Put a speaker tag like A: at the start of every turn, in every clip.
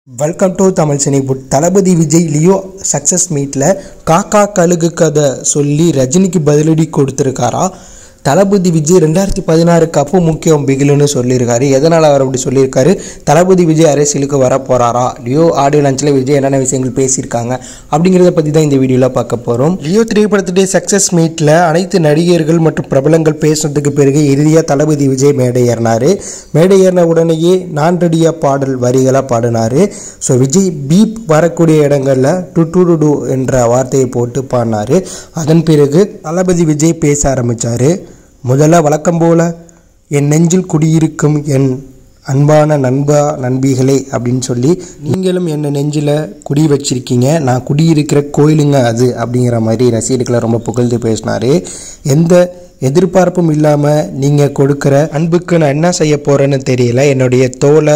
A: welcome to Tamil சினிபுட் Thalapathy Vijay Leo success மீட்டில் காக்கா கழுகு கதை சொல்லி ரஜினிக்கு பதிலடி கொடுத்துருக்காரா தளபதி விஜய் ரெண்டாயிரத்தி பதினாறுக்கு அப்போ முக்கியம் பிகிலுன்னு சொல்லியிருக்காரு எதனால் அவர் அப்படி சொல்லியிருக்காரு தளபதி விஜய் அரசியலுக்கு வர போகிறாரா லியோ ஆடியோ லஞ்சில் விஜய் என்னென்ன விஷயங்கள் பேசியிருக்காங்க அப்படிங்கிறத பற்றி தான் இந்த வீடியோவில் பார்க்க போகிறோம் லியோ திரைப்படத்துடைய சக்ஸஸ் மீட்டில் அனைத்து நடிகர்கள் மற்றும் பிரபலங்கள் பேசுனதுக்கு பிறகு இறுதியாக தளபதி விஜய் மேடை ஏறினார் மேடை ஏறின உடனேயே நான் ரெடியா பாடல் வரிகளாக பாடினார் ஸோ விஜய் பீப் வரக்கூடிய இடங்களில் டு டு டு டு என்ற வார்த்தையை போட்டு பாடினார் அதன் பிறகு தளபதி விஜய் பேச ஆரம்பித்தார் முதல்ல வழக்கம் போல என் நெஞ்சில் குடியிருக்கும் என் அன்பான நண்பா நண்பிகளே அப்படின்னு சொல்லி நீங்களும் என்ன நெஞ்சில் குடி வச்சிருக்கீங்க நான் குடியிருக்கிற கோயிலுங்க அது அப்படிங்கிற மாதிரி ரசிகர்களை ரொம்ப புகழ்ந்து பேசினார் எந்த எதிர்பார்ப்பும் இல்லாமல் நீங்கள் கொடுக்குற அன்புக்கு நான் என்ன செய்ய போகிறேன்னு தெரியல என்னுடைய தோலை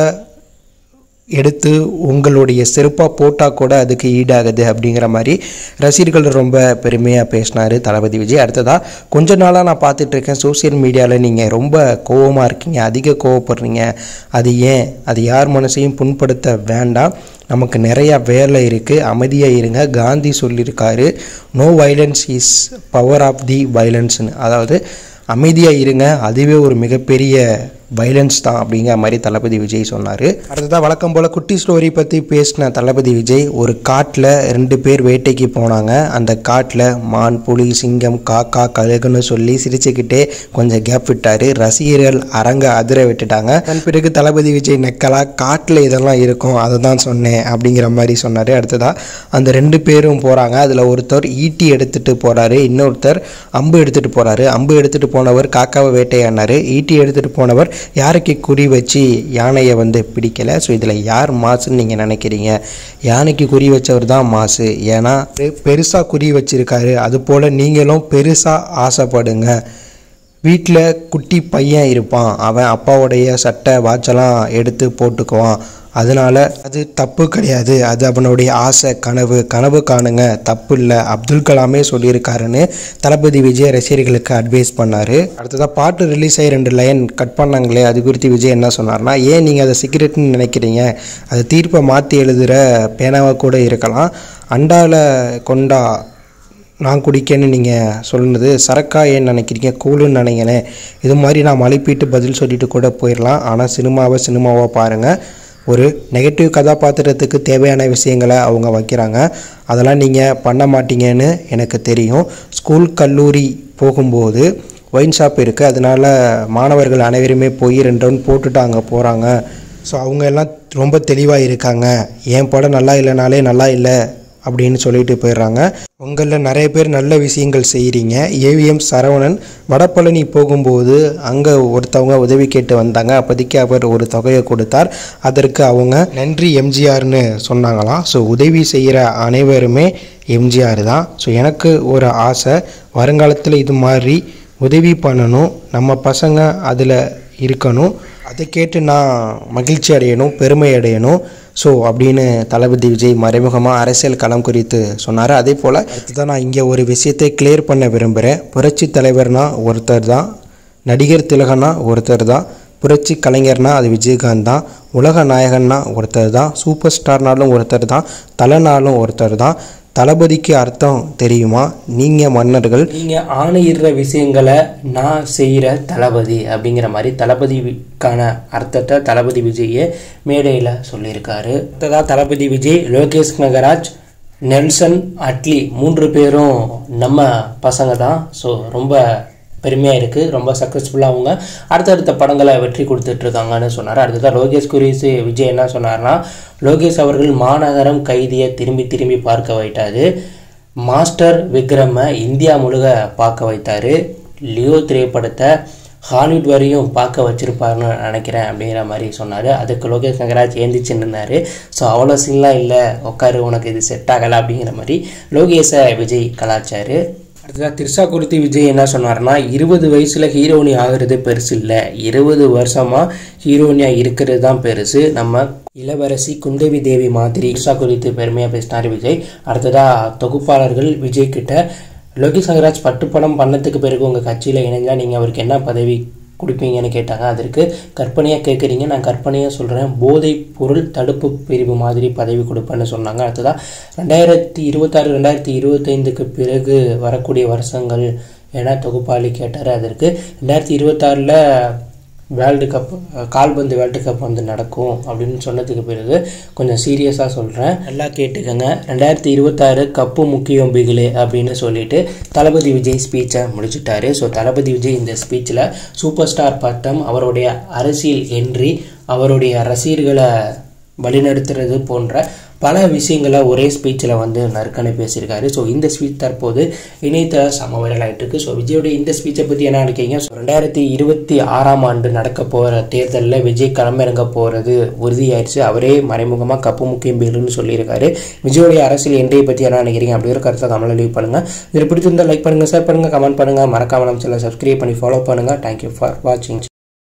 A: எடுத்து உங்களுடைய செருப்பாக போட்டால் கூட அதுக்கு ஈடாகுது அப்படிங்கிற மாதிரி ரசிகர்கள் ரொம்ப பெருமையாக பேசினார் தளபதி விஜய் அடுத்ததாக கொஞ்ச நாளாக நான் பார்த்துட்ருக்கேன் சோசியல் மீடியாவில் நீங்கள் ரொம்ப கோவமாக இருக்கீங்க அதிக கோவப்படுறீங்க அது ஏன் அது யார் மனசையும் புண்படுத்த வேண்டாம் நமக்கு நிறையா வேலை இருக்குது அமைதியாக இருங்க காந்தி சொல்லியிருக்காரு no violence is power of the வைலன்ஸ்னு அதாவது அமைதியாக இருங்க அதுவே ஒரு மிகப்பெரிய வைலன்ஸ் தான் அப்படிங்கிற மாதிரி தளபதி விஜய் சொன்னார் அடுத்ததாக வழக்கம் போல் குட்டி ஸ்டோரி பற்றி பேசின தளபதி விஜய் ஒரு காட்டில் ரெண்டு பேர் வேட்டைக்கு போனாங்க அந்த காட்டில் மான் புலி சிங்கம் காக்கா கழுகுன்னு சொல்லி சிரிச்சுக்கிட்டே கொஞ்சம் கேப் விட்டார் ரசிகர்கள் அரங்க அதிர விட்டுட்டாங்க அதன் பிறகு தளபதி விஜய் நக்கலா காட்டில் இதெல்லாம் இருக்கும் அதை தான் சொன்னேன் அப்படிங்கிற மாதிரி சொன்னார் அடுத்ததாக அந்த ரெண்டு பேரும் போகிறாங்க அதில் ஒருத்தர் ஈட்டி எடுத்துகிட்டு போகிறாரு இன்னொருத்தர் அம்பு எடுத்துகிட்டு போகிறாரு அம்பு எடுத்துகிட்டு போனவர் காக்காவை வேட்டையாடினார் ஈட்டி எடுத்துகிட்டு போனவர் யாருக்கு குறி வச்சு யானையை வந்து பிடிக்கலை ஸோ இதில் யார் மாசுன்னு நீங்கள் நினைக்கிறீங்க யானைக்கு குறி வச்சவர் தான் மாசு ஏன்னா பெருசாக குறி வச்சிருக்காரு அது போல் நீங்களும் பெருசாக ஆசைப்படுங்க வீட்டில் குட்டி பையன் இருப்பான் அவன் அப்பாவுடைய சட்டை வாட்செல்லாம் எடுத்து போட்டுக்குவான் அதனால் அது தப்பு கிடையாது அது அவனுடைய ஆசை கனவு கனவு காணுங்க தப்பு இல்லை அப்துல் கலாமே சொல்லியிருக்காருன்னு தளபதி விஜய் ரசிகர்களுக்கு அட்வைஸ் பண்ணார் அடுத்ததாக பாட்டு ரிலீஸ் ஆகி ரெண்டு லைன் கட் பண்ணாங்களே அது குறித்து விஜய் என்ன சொன்னார்னா ஏன் நீங்கள் அதை சீக்கிரட்னு நினைக்கிறீங்க அது தீர்ப்பை மாற்றி எழுதுகிற பேனாவாக கூட இருக்கலாம் அண்டாவில் கொண்டா நான் குடிக்கேன்னு நீங்கள் சொன்னது சரக்கா ஏன் நினைக்கிறீங்க கூலுன்னு நினைக்கிறேன் இது மாதிரி நான் மலைப்பீட்டு பதில் சொல்லிட்டு கூட போயிடலாம் ஆனால் சினிமாவை சினிமாவாக பாருங்கள் ஒரு நெகட்டிவ் கதாபாத்திரத்துக்கு தேவையான விஷயங்களை அவங்க வைக்கிறாங்க அதெல்லாம் நீங்கள் பண்ண மாட்டீங்கன்னு எனக்கு தெரியும் ஸ்கூல் கல்லூரி போகும்போது ஒயின் ஷாப் இருக்குது அதனால் மாணவர்கள் அனைவருமே போய் ரெண்டு ரவுண்ட் போட்டுட்டு அங்கே போகிறாங்க ஸோ அவங்க எல்லாம் ரொம்ப தெளிவாக இருக்காங்க என் படம் நல்லா இல்லைனாலே நல்லா இல்லை அப்படின்னு சொல்லிட்டு போயிடுறாங்க உங்களில் நிறைய பேர் நல்ல விஷயங்கள் செய்கிறீங்க ஏவிஎம் சரவணன் வடபழனி போகும்போது அங்கே ஒருத்தவங்க உதவி கேட்டு வந்தாங்க அப்போதைக்கு அவர் ஒரு தொகையை கொடுத்தார் அதற்கு அவங்க நன்றி எம்ஜிஆர்னு சொன்னாங்களாம் ஸோ உதவி செய்கிற அனைவருமே எம்ஜிஆர் தான் ஸோ எனக்கு ஒரு ஆசை வருங்காலத்தில் இது மாதிரி உதவி பண்ணணும் நம்ம பசங்க அதில் இருக்கணும் அதை கேட்டு நான் மகிழ்ச்சி அடையணும் பெருமை அடையணும் ஸோ அப்படின்னு தளபதி விஜய் மறைமுகமாக அரசியல் களம் குறித்து சொன்னார் அதே போல் அடுத்ததான் நான் இங்கே ஒரு விஷயத்தை கிளியர் பண்ண விரும்புகிறேன் புரட்சி தலைவர்னா ஒருத்தர் தான் நடிகர் திலகனா ஒருத்தர் தான் புரட்சி கலைஞர்னா அது விஜயகாந்த் தான் உலக நாயகன்னா ஒருத்தர் தான் சூப்பர் ஸ்டார்னாலும் ஒருத்தர் தான் தலைனாலும் ஒருத்தர் தான் தளபதிக்கு அர்த்தம் தெரியுமா நீங்கள் மன்னர்கள்
B: நீங்கள் ஆணையிடுற விஷயங்களை நான் செய்கிற தளபதி அப்படிங்கிற மாதிரி தளபதிக்கான அர்த்தத்தை தளபதி விஜயே மேடையில் சொல்லியிருக்காரு அடுத்ததாக தளபதி விஜய் லோகேஷ் நகராஜ் நெல்சன் அட்லி மூன்று பேரும் நம்ம பசங்க தான் ஸோ ரொம்ப பெருமையாக இருக்குது ரொம்ப சக்ஸஸ்ஃபுல்லாக அவங்க அடுத்தடுத்த படங்களை வெற்றி கொடுத்துட்ருக்காங்கன்னு சொன்னார் அடுத்ததாக லோகேஷ் குறித்து விஜய் என்ன சொன்னார்னா லோகேஷ் அவர்கள் மாநகரம் கைதியை திரும்பி திரும்பி பார்க்க வைட்டாரு மாஸ்டர் விக்ரமை இந்தியா முழுக பார்க்க வைத்தார் லியோ திரைப்படத்தை ஹாலிவுட் வரையும் பார்க்க வச்சிருப்பாருன்னு நினைக்கிறேன் அப்படிங்கிற மாதிரி சொன்னார் அதுக்கு லோகேஷ் கங்கராஜ் ஏந்திச்சு நின்னார் ஸோ அவ்வளோ சீன்லாம் இல்லை உட்காரு உனக்கு இது செட் ஆகலை அப்படிங்கிற மாதிரி லோகேஷை விஜய் கலாச்சாரு அடுத்ததாக திரிஷா குறித்து விஜய் என்ன சொன்னார்னா இருபது வயசில் ஹீரோனி ஆகிறது பெருசு இல்லை இருபது வருஷமாக ஹீரோனியாக இருக்கிறது தான் பெருசு நம்ம இளவரசி குந்தவி தேவி மாதிரி திரிஷா குறித்து பெருமையாக பேசினார் விஜய் அடுத்ததாக தொகுப்பாளர்கள் விஜய் கிட்ட லோகேஷ் சங்கராஜ் பட்டு படம் பண்ணதுக்கு பிறகு உங்கள் கட்சியில் இணைஞ்சால் நீங்கள் அவருக்கு என்ன பதவி கொடுப்பீங்கன்னு கேட்டாங்க அதற்கு கற்பனையாக கேட்குறீங்க நான் கற்பனையாக சொல்கிறேன் போதைப் பொருள் தடுப்பு பிரிவு மாதிரி பதவி கொடுப்பேன்னு சொன்னாங்க அடுத்ததாக ரெண்டாயிரத்தி இருபத்தாறு ரெண்டாயிரத்தி இருபத்தைந்துக்கு பிறகு வரக்கூடிய வருஷங்கள் என தொகுப்பாளி கேட்டார் அதற்கு ரெண்டாயிரத்தி இருபத்தாறில் வேர்ல்டு கப் கால்பந்து வேர்ல்டு கப் வந்து நடக்கும் அப்படின்னு சொன்னதுக்கு பிறகு கொஞ்சம் சீரியஸாக சொல்கிறேன் நல்லா கேட்டுக்கோங்க ரெண்டாயிரத்தி இருபத்தாறு கப்பு முக்கியம் பிகிலே அப்படின்னு சொல்லிட்டு தளபதி விஜய் ஸ்பீச்சை முடிச்சுட்டாரு ஸோ தளபதி விஜய் இந்த ஸ்பீச்சில் சூப்பர் ஸ்டார் பட்டம் அவருடைய அரசியல் என்றி அவருடைய ரசிகர்களை வழிநடத்துறது போன்ற பல விஷயங்களை ஒரே ஸ்பீச்சில் வந்து நறுக்கனை பேசியிருக்காரு ஸோ இந்த ஸ்பீச் தற்போது இணையத்த சம வைரல் ஆகிட்டு இருக்கு ஸோ விஜயோட இந்த ஸ்பீச்சை பற்றி என்ன நினைக்கிறீங்க ஸோ ரெண்டாயிரத்தி இருபத்தி ஆறாம் ஆண்டு நடக்க போகிற தேர்தலில் விஜய் களமிறங்க போகிறது உறுதியாயிருச்சு அவரே மறைமுகமாக கப்பு முக்கியம் பேருன்னு சொல்லியிருக்காரு விஜயோடைய அரசியல் என்றையை பற்றி என்ன நினைக்கிறீங்க அப்படி ஒரு கருத்தை கமலை லீவ் பண்ணுங்கள் இதில் பிடிச்சிருந்தால் லைக் பண்ணுங்கள் ஷேர் பண்ணுங்கள் கமெண்ட் பண்ணுங்கள் மறக்காம நம்ம சில சப்ஸ்கிரைப் பண்ணி ஃபாலோ பண்ணுங்கள் தேங்க்யூ ஃபார் வாட்சிங்